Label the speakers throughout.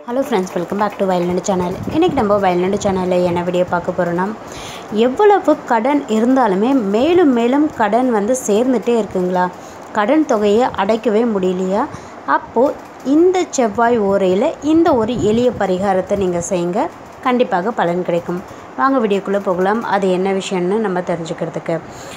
Speaker 1: hello friends welcome back to Vayalnadu channel இன்றைக்கி நம்ம வயல்நாடு சேனலில் என்ன வீடியோ பார்க்க போகிறோன்னா எவ்வளவு கடன் இருந்தாலுமே மேலும் மேலும் கடன் வந்து சேர்ந்துட்டே இருக்குங்களா கடன் தொகையை அடைக்கவே முடியலையா அப்போது இந்த செவ்வாய் ஓரையில் இந்த ஒரு எளிய பரிகாரத்தை நீங்கள் செய்யுங்க கண்டிப்பாக பலன் கிடைக்கும் வாங்க வீடியோக்குள்ளே போகலாம் அது என்ன விஷயம்னு நம்ம தெரிஞ்சுக்கிறதுக்கு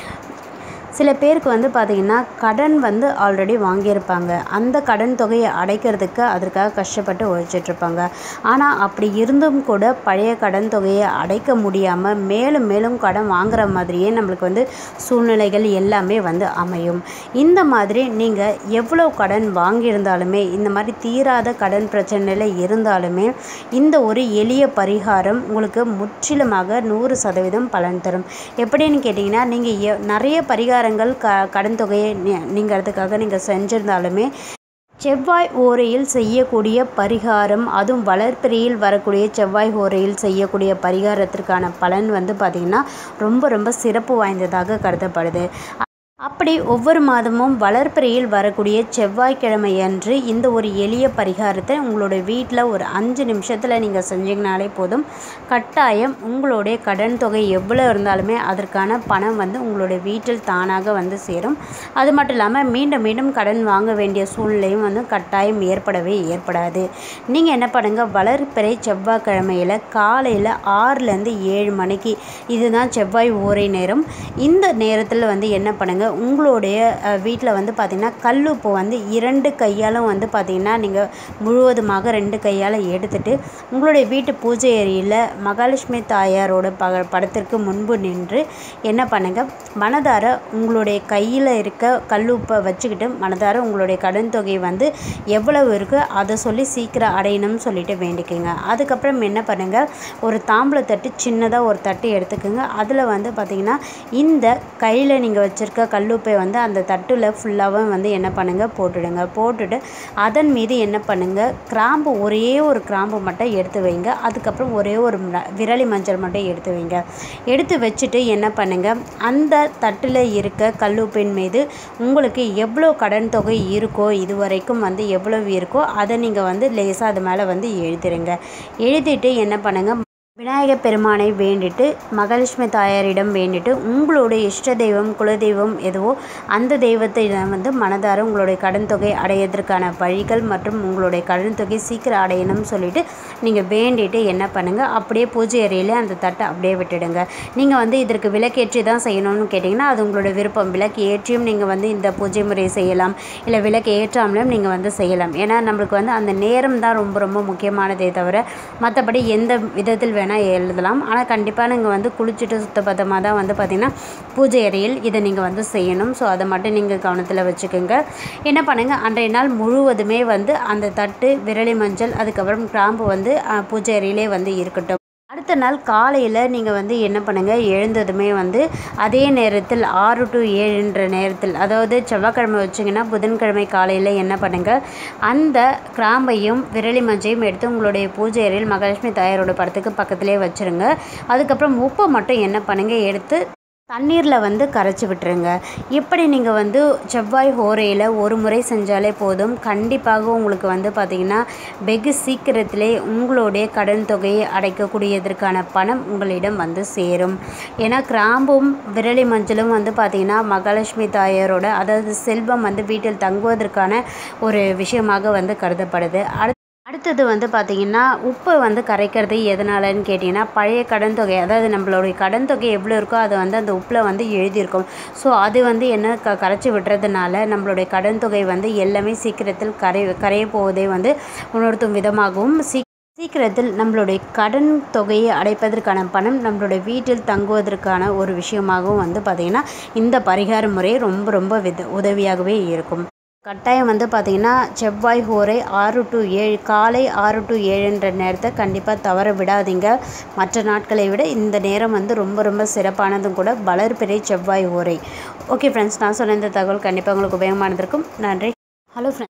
Speaker 1: சில பேருக்கு வந்து பார்த்திங்கன்னா கடன் வந்து ஆல்ரெடி வாங்கியிருப்பாங்க அந்த கடன் தொகையை அடைக்கிறதுக்கு அதற்காக கஷ்டப்பட்டு உழைச்சிட்ருப்பாங்க ஆனால் அப்படி இருந்தும் கூட பழைய கடன் தொகையை அடைக்க முடியாமல் மேலும் மேலும் கடன் வாங்குற மாதிரியே நம்மளுக்கு வந்து சூழ்நிலைகள் எல்லாமே வந்து அமையும் இந்த மாதிரி நீங்கள் எவ்வளோ கடன் வாங்கியிருந்தாலுமே இந்த மாதிரி தீராத கடன் பிரச்சனையில் இருந்தாலுமே இந்த ஒரு எளிய பரிகாரம் உங்களுக்கு முற்றிலுமாக நூறு சதவீதம் பலன் தரும் எப்படின்னு கேட்டிங்கன்னா நீங்கள் எ நிறைய பரிகாரங்கள் க கடன் தொகையை நீ- நீங்கள் அதுக்காக நீங்கள் செஞ்சிருந்தாலுமே செவ்வாய் ஓரையில் செய்யக்கூடிய பரிகாரம் அதுவும் வளர்ப்பிறையில் வரக்கூடிய செவ்வாய் ஓரையில் செய்யக்கூடிய பரிகாரத்திற்கான பலன் வந்து பார்த்திங்கன்னா ரொம்ப ரொம்ப சிறப்பு வாய்ந்ததாக கருதப்படுது அப்படி ஒவ்வொரு மாதமும் வளர்ப்பிறையில் வரக்கூடிய செவ்வாய்க்கிழமை அன்று இந்த ஒரு எளிய பரிகாரத்தை உங்களுடைய வீட்டில் ஒரு அஞ்சு நிமிஷத்தில் நீங்கள் செஞ்சீங்கனாலே போதும் கட்டாயம் உங்களுடைய கடன் தொகை எவ்வளோ இருந்தாலுமே அதற்கான பணம் வந்து உங்களுடைய வீட்டில் தானாக வந்து சேரும் அது மட்டும் இல்லாமல் மீண்டும் மீண்டும் கடன் வாங்க வேண்டிய சூழ்நிலையும் வந்து கட்டாயம் ஏற்படவே ஏற்படாது நீங்கள் என்ன பண்ணுங்கள் வளர்ப்பிறை செவ்வாய்க்கிழமையில் காலையில் ஆறுலேருந்து ஏழு மணிக்கு இதுதான் செவ்வாய் ஓரை நேரம் இந்த நேரத்தில் வந்து என்ன பண்ணுங்கள் உங்களுடைய வீட்டில் வந்து பார்த்திங்கன்னா கல்லுப்பு வந்து இரண்டு கையாலும் வந்து பார்த்திங்கன்னா நீங்கள் முழுவதுமாக ரெண்டு கையால் எடுத்துட்டு உங்களுடைய வீட்டு பூஜை அறையில் மகாலட்சுமி தாயாரோட ப படத்திற்கு முன்பு நின்று என்ன பண்ணுங்கள் மனதார உங்களுடைய கையில் இருக்க கல்லுப்பை வச்சுக்கிட்டு மனதார உங்களுடைய கடன் தொகை வந்து எவ்வளவு இருக்கோ அதை சொல்லி சீக்கிரம் அடையணும்னு சொல்லிட்டு வேண்டிக்கோங்க அதுக்கப்புறம் என்ன பண்ணுங்கள் ஒரு தாம்பூல தட்டு சின்னதாக ஒரு தட்டு எடுத்துக்கோங்க அதில் வந்து பார்த்திங்கன்னா இந்த கையில் நீங்கள் வச்சுருக்க கல்லுப்பை வந்து அந்த தட்டில் ஃபுல்லாகவும் வந்து என்ன பண்ணுங்கள் போட்டுடுங்க போட்டுட்டு அதன் மீது என்ன பண்ணுங்கள் கிராம்பு ஒரே ஒரு கிராம்பு மட்டும் எடுத்து வைங்க அதுக்கப்புறம் ஒரே ஒரு ம- விரலி மஞ்சள் மட்டும் எடுத்து வைங்க எடுத்து வச்சுட்டு என்ன பண்ணுங்கள் அந்த தட்டில் இருக்க கல்லுப்பின் மீது உங்களுக்கு எவ்வளோ கடன் தொகை இருக்கோ இது வரைக்கும் வந்து எவ்வளவு இருக்கோ அதை நீங்கள் வந்து லேசாக அது மேலே வந்து எழுதிருங்க எழுதிட்டு என்ன பண்ணுங்கள் விநாயகர் பெருமானை வேண்டிட்டு மகாலட்சுமி தாயாரிடம் வேண்டிட்டு உங்களுடைய இஷ்ட தெய்வம் குலதெய்வம் எதுவோ அந்த தெய்வத்தை வந்து மனதார உங்களுடைய கடன் தொகை அடையிறதுக்கான வழிகள் மற்றும் உங்களுடைய கடன் தொகை சீக்கிரம் அடையணும்னு சொல்லிட்டு நீங்கள் வேண்டிட்டு என்ன பண்ணுங்கள் அப்படியே பூஜை அறையில் அந்த தட்டை அப்படியே விட்டுடுங்க நீங்கள் வந்து இதற்கு விளக்கேற்றி தான் செய்யணும்னு கேட்டிங்கன்னா அது உங்களோட விருப்பம் விளக்கு ஏற்றியும் நீங்கள் வந்து இந்த பூஜை முறையை செய்யலாம் இல்லை விளக்கு ஏற்றாமலும் நீங்கள் வந்து செய்யலாம் ஏன்னா நம்மளுக்கு வந்து அந்த நேரம் தான் ரொம்ப ரொம்ப முக்கியமானதே தவிர மற்றபடி எந்த விதத்தில் வேணால் எழுதலாம் ஆனால் கண்டிப்பாக நீங்கள் வந்து குளிச்சுட்டு சுத்தபத்தமாக தான் வந்து பார்த்திங்கன்னா பூஜை அறையில் இதை நீங்கள் வந்து செய்யணும் ஸோ அதை மட்டும் நீங்கள் கவனத்தில் வச்சுக்கோங்க என்ன பண்ணுங்கள் அன்றைய நாள் முழுவதுமே வந்து அந்த தட்டு விரலி மஞ்சள் அதுக்கப்புறம் கிராம்பு வந்து அஹ், பூஜை அறையிலே வந்து இருக்கட்டும் அடுத்த நாள் காலையில் நீங்கள் வந்து என்ன பண்ணுங்கள் எழுந்ததுமே வந்து அதே நேரத்தில் ஆறு டு ஏழுன்ற நேரத்தில் அதாவது செவ்வாய்க்கிழமை வச்சிங்கன்னா புதன்கிழமை காலையில் என்ன பண்ணுங்கள் அந்த கிராம்பையும் விரலி மஞ்சையும் எடுத்து உங்களுடைய பூஜை அறையில் மகாலட்சுமி தாயாரோட படத்துக்கு பக்கத்திலே வச்சுருங்க அதுக்கப்புறம் உப்பை மட்டும் என்ன பண்ணுங்கள் எடுத்து தண்ணீரில் வந்து கரைச்சி விட்டுருங்க இப்படி நீங்கள் வந்து செவ்வாய் ஹோரையில் ஒரு முறை செஞ்சாலே போதும் கண்டிப்பாக உங்களுக்கு வந்து பார்த்திங்கன்னா வெகு சீக்கிரத்திலே உங்களுடைய கடன் தொகையை அடைக்கக்கூடியதற்கான பணம் உங்களிடம் வந்து சேரும் ஏன்னா கிராம்பும் விரலி மஞ்சளும் வந்து பார்த்திங்கன்னா மகாலட்சுமி தாயாரோட அதாவது செல்வம் வந்து வீட்டில் தங்குவதற்கான ஒரு விஷயமாக வந்து கருதப்படுது அடுத்து அடுத்தது வந்து பார்த்திங்கன்னா உப்பு வந்து கரைக்கிறது எதனாலன்னு கேட்டிங்கன்னா பழைய கடன் தொகை அதாவது நம்மளுடைய கடன் தொகை எவ்வளோ இருக்கோ அதை வந்து அந்த உப்பில் வந்து எழுதியிருக்கும் ஸோ அது வந்து என்ன க கரைச்சி விடுறதுனால நம்மளுடைய கடன் தொகை வந்து எல்லாமே சீக்கிரத்தில் கரை கரைய போவதை வந்து உணர்த்தும் விதமாகவும் சீ சீக்கிரத்தில் நம்மளுடைய கடன் தொகையை அடைப்பதற்கான பணம் நம்மளுடைய வீட்டில் தங்குவதற்கான ஒரு விஷயமாகவும் வந்து பார்த்திங்கன்னா இந்த பரிகார முறை ரொம்ப ரொம்ப வித உதவியாகவே இருக்கும் கட்டாயம் வந்து பார்த்திங்கன்னா செவ்வாய் ஹோரை ஆறு டு ஏழு காலை ஆறு டு ஏழுன்ற நேரத்தை கண்டிப்பாக தவற விடாதீங்க மற்ற நாட்களை விட இந்த நேரம் வந்து ரொம்ப ரொம்ப சிறப்பானதும் கூட வளர்பிறை செவ்வாய் ஹோரை ஓகே ஃப்ரெண்ட்ஸ் நான் சொன்ன இந்த தகவல் கண்டிப்பாக உங்களுக்கு உபயோகமானது இருக்கும் நன்றி ஹலோ ஃப்ரெண்ட்ஸ்